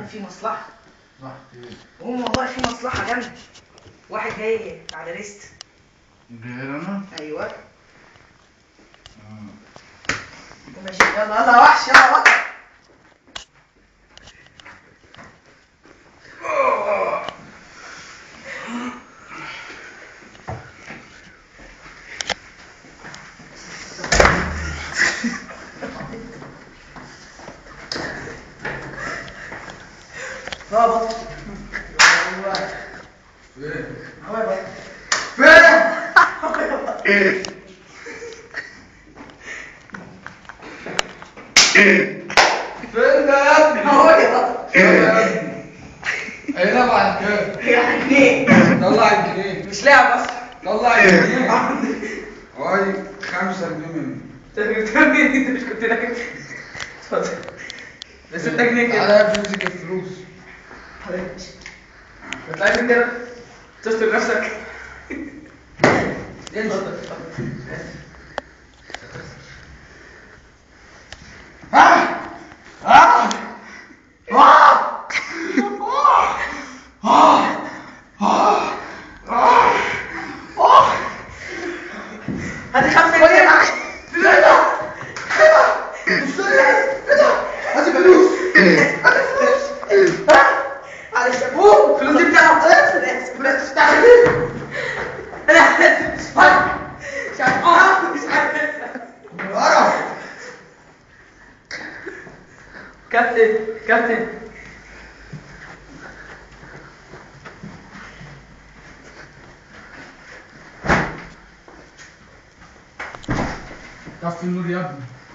في مصلحة صح ايه قوم والله في مصلحة جامدة واحد جاي على ريست جاي انا ايوه آه. ماشي يلا يلا يا وحش يلا بطل لا بطل فين هو يا بطل فين فين ده يا ابني هو يا بطل فين يا ابني ايه طبعا كده يعني ايه طلع الجنيه مش لاعب اصلا طلع الجنيه هاي خمسة جنيه مني انت بتعمل ايه انت مش كنت راكب اتفضل ده 6 جنيه كده على فلوسك الفلوس حضرتك انت عايز كده تستر نفسك اتفضل اتفضل ها ها ها هات خمسة جنيه معاك ايه ده؟ ايه ده؟ استنى ايه ده؟ هاتي فلوس هاتي فلوس معلش يا ابوه الفلوس دي بتاعت انا اسف انا اسف بتاعت انا اسف مش عارف مش عارف اه مش عارف قرف كابتن كابتن طفي النور يا ابني